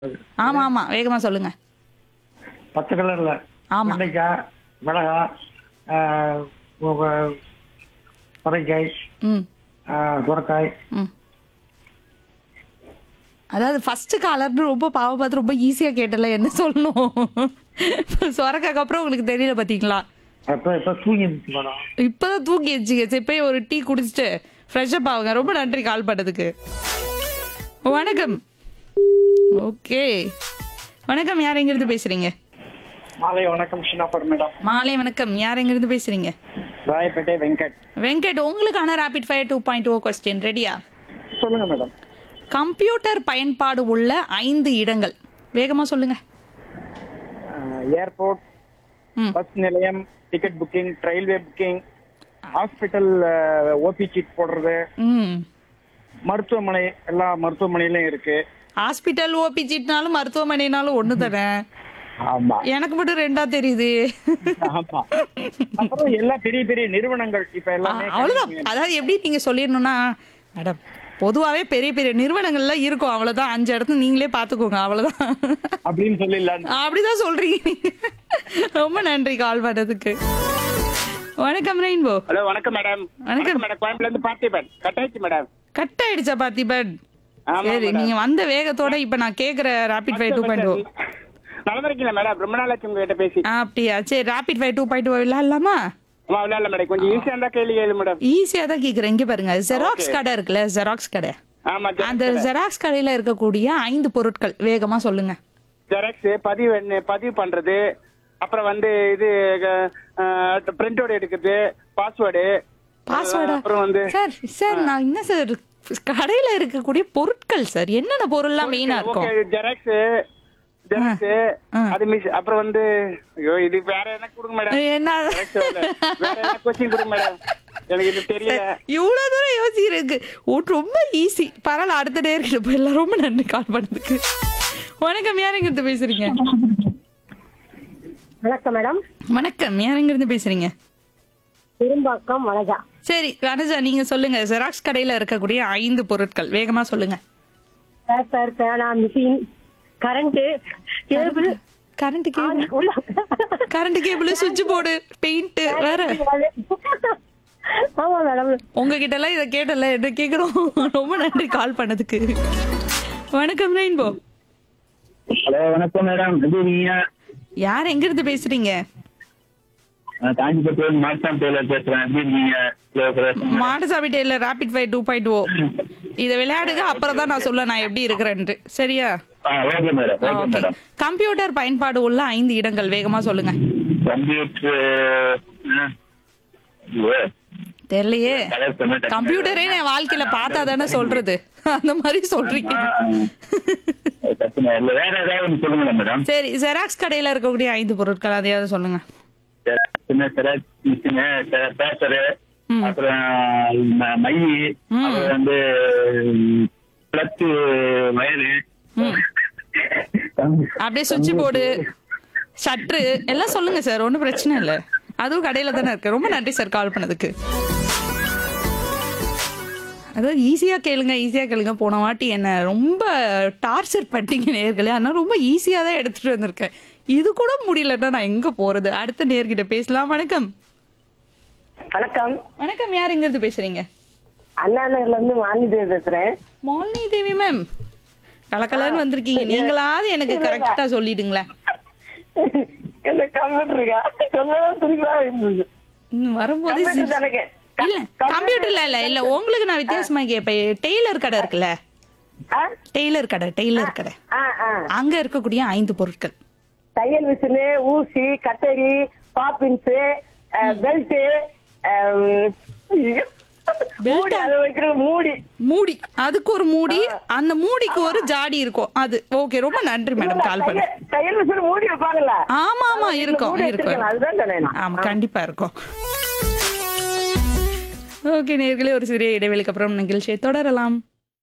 ஆமா ஆமா வேகமா சொல்லுங்க பச்சை கலர்ல ஆமா வெண்டைக்காய் மிளகா ஆஹ், உ- பறைக்காய் ம் ஆஹ், சுரக்காய் ம் அதாவது ஃபர்ஸ்ட் காலர்னு ரொம்ப பாவம் பார்த்து ரொம்ப ஈஸியா கேட்டல என்ன சொல்லணும் சொரக்காக்கு அப்புறம் உங்களுக்கு தெரியல பாத்தீங்களா அப்ப இப்ப தூங்கி இருந்துச்சு மேடம் இப்பதான் தூங்கி வச்சுங்க சரி போய் ஒரு டீ குடிச்சிட்டு ஃப்ரெஷ்அப் ஆகுங்க ரொம்ப நன்றி கால் பண்ணதுக்கு வணக்கம் ஓகே வணக்கம் யார் எங்கிருந்து பேசுறீங்க மாலை வணக்கம் ஷினாபர் மேடம் மாலை வணக்கம் யார் எங்கிருந்து பேசுறீங்க ராயப்பேட்டை வெங்கட் வெங்கட் உங்களுக்கான rapid fire two point O question ரெடியா சொல்லுங்க மேடம் கம்ப்யூட்டர் பயன்பாடு உள்ள ஐந்து இடங்கள் வேகமா சொல்லுங்க ஏர்போர்ட் ம். பஸ் நிலையம் ticket booking railway booking hospital OP seat போடுறது ம் மருத்துவமனை எல்லா மருத்துவமனையிலும் இருக்கு ஹாஸ்பிட்டல் ஓபி சீட்னாலும் மருத்துவமனைனாலும் ஒண்ணு தரேன் ஆமா எனக்கு மட்டும் ரெண்டா தெரியுது ஆமா அப்புறம் எல்லா பெரிய பெரிய நிறுவனங்கள் இப்ப ஆ, எல்லாமே அவ்வளவுதான் அதாவது எப்படி நீங்க சொல்லிடணும்னா மேடம் பொதுவாவே பெரிய பெரிய நிறுவனங்கள்ல இருக்கும் அவ்வளவுதான் அஞ்சு இடத்துல நீங்களே பாத்துக்கோங்க அவ்வளவுதான் அப்படின்னு சொல்லிடலாம் அப்படிதான் சொல்றீங்க நீங்க. ரொம்ப நன்றி கால் பண்ணதுக்கு வணக்கம் ரெயின்போ ஹலோ வணக்கம் மேடம் வணக்கம். மேடம் கோயம்புல இருந்து பார்த்திபன் கட்டாயிச்சு மேடம் கட் ஆயிடுச்சா பார்த்திபன் ஆமா, சரி madam. நீங்க வந்த வேகத்தோட இப்ப நான் கேக்குற rapid five two point O நல்லா இருக்கீங்களா மேடம் ரொம்ப நாளாச்சு உங்ககிட்ட பேசி அப்படியா சரி rapid five two point O விளையாடலாமா ஆமா விளையாடல மேடம் கொஞ்சம் ஈஸியா இருந்தா கேள்வி கேளு மேடம் ஈஸியா தான் கேக்குறேன் இங்க பாருங்க ஜெராக்ஸ் கடை இருக்குல்ல ஜெராக்ஸ் கடை ஆமா அந்த ஜெராக்ஸ் கடையில இருக்கக்கூடிய ஐந்து பொருட்கள் வேகமா சொல்லுங்க ஜெராக்ஸ் பதிவு என்ன- பதிவு பண்றது அப்புறம் வந்து இது பிரிண்ட் அவுட் எடுக்கிறது பாஸ்வேர்டு பாஸ்வேர்டு அப்புறம் வந்து சார் சார் நான் என்ன சார் கடையில இருக்கக்கூடிய பொருட்கள் சார் என்னென்ன பொருள்லாம் மெயினா இருக்கும் ஜெராக்ஸ் ஜெராக்ஸ் ஆ. அது மிஸ் அப்புறம் வந்து ஐயோ இது வேற என்ன கொடுங்க மேடம் என்ன Xerox வேற. வேற என்ன கொஸ்டின் கொடுங்க மேடம் எனக்கு இது தெரியல இவ்வளவு தூரம் யோசிக்கிறதுக்கு ஓ, ரொம்ப ஈஸி பரவாயில்ல அடுத்த நேர்கிட்ட போயிடலாம் ரொம்ப நன்றி கால் பண்ணதுக்கு வணக்கம் யாருங்கிறது பேசுறீங்க வணக்கம் மேடம் வணக்கம் யாருங்கிறது பேசுறீங்க பெரும்பாக்கம் வனஜா சரி வனஜா நீங்க சொல்லுங்க ஜெராக்ஸ் கடையில இருக்கக்கூடிய ஐந்து பொருட்கள் வேகமா சொல்லுங்க பேப்பர் பேனா machine current cable current cable current cable சுவிட்ச் போர்டு பெயிண்ட் வேற ஆமா மேடம் உங்ககிட்ட எல்லாம் இதை கேட்டல என்ன கேக்குறோம் ரொம்ப நன்றி கால் பண்ணதுக்கு வணக்கம் ரெயின்போ ஹலோ வணக்கம் மேடம் எப்படி இருக்கீங்க யார் எங்க இருந்து பேசுறீங்க நான் காஞ்சிபுரத்துல மார்சாம் டெய்லர் பேசுறேன் எப்படி இருக்கீங்க hello brother. Madasamy tailor rapid five two point O இதை விளையாடுங்க அப்புறம் தான் நான் சொல்ல நான் எப்படி இருக்கிறேன்ட்டு சரியா ஆ okay madam okay okay madam computer பயன்பாடு உள்ள ஐந்து இடங்கள் வேகமா சொல்லுங்க கம்ப்யூட்டர் தெரியலையே கலர் பண்ண கம்ப்யூட்டரே நான் வாழ்க்கையில பார்த்தா தானே சொல்றது அந்த மாதிரி சொல்றீங்க பிரச்சனை இல்லை வேற ஏதாவது ஒன்று சொல்லுங்களேன் மேடம் சரி ஜெராக்ஸ் கடையில இருக்கக்கூடிய ஐந்து பொருட்கள் அதையாவது சொல்லுங்க சின்ன செராக்ஸ் மிஷினு பேப்பரு ம். அப்புறம் ம- மை ம். அப்புறம் வந்து பிளக்கு வயரு ம். அப்படியே சுவிட்ச் போர்டு ஷட்ரு எல்லாம் சொல்லுங்க சார் ஒன்றும் பிரச்சனை இல்லை அதுவும் கடையில தானே இருக்கு ரொம்ப நன்றி சார் கால் பண்ணதுக்கு அதாவது ஈஸியா கேளுங்க ஈஸியா கேளுங்க போன வாட்டி என்ன ரொம்ப டார்ச்சர் பண்ணிட்டீங்க நேர்களே ஆனால் ரொம்ப ஈஸியா தான் எடுத்துட்டு வந்திருக்கேன் இது கூட முடியலன்னா நான் எங்க போறது அடுத்த நேர்கிட்ட பேசலாம் வணக்கம் வணக்கம் வணக்கம் யார் எங்க இருந்து பேசுறீங்க அண்ணா நகர்ல இருந்து மாலிதேவி பேசுறேன் மாலினி தேவி மேம் கலக்கலன்னு வந்திருக்கீங்க நீங்களாவது எனக்கு கரெக்டா சொல்லிடுங்களேன் இந்த கம்ப்யூட்டர் இருக்கா சொல்லதான் துணிகளா இருந்தது ம், வரும்போது கம்ப்யூட்டர் தானே இல்ல கம்ப்யூட்டர்ல இல்ல இல்ல உங்களுக்கு நான் வித்தியாசமா கேட்பேன் டெய்லர் கடை இருக்குல்ல ஆ? டெய்லர் கடை டெய்லர் கடை ஆ, ஆ. அங்க இருக்கக்கூடிய ஐந்து பொருட்கள் தையல் மிஷினு ஊசி கட்டரி பாப்பின்ஸ் பெல்ட் மூடி அதை வைக்கிற மூடி மூடி அதுக்கு ஒரு மூடி அந்த மூடிக்கு ஒரு ஜாடி இருக்கும் அது ஓகே ரொம்ப நன்றி மேடம் கால் பண்ண தையல் தையல் மிஷின் மூடி வைப்பாங்கல்ல ஆமா ஆமா இருக்கும் மூடி இருக்கும் வச்சிருக்கேன், அதுதான் சொன்னேன் நான். ஆமா கண்டிப்பா இருக்கும் ஓகே நேர்களே ஒரு சிறிய இடைவெளிக்கு அப்புறம் நிகழ்ச்சியை தொடரலாம்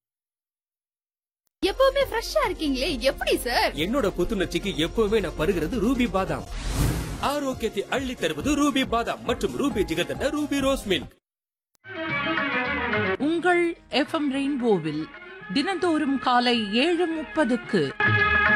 எப்பவுமே ஃப்ரெஷ்ஷா இருக்கீங்களே எப்படி சார் என்னோட புத்துணர்ச்சிக்கு எப்பவுமே நான் பருகிறது ரூபி பாதாம் ஆரோக்கியத்தை அள்ளி தருவது ரூபி பாதாம் மற்றும் Ruby jigarthanda Ruby rose milk உங்கள் எஃப்எம் ரெயின்போவில் தினந்தோறும் காலை ஏழு முப்பதுக்கு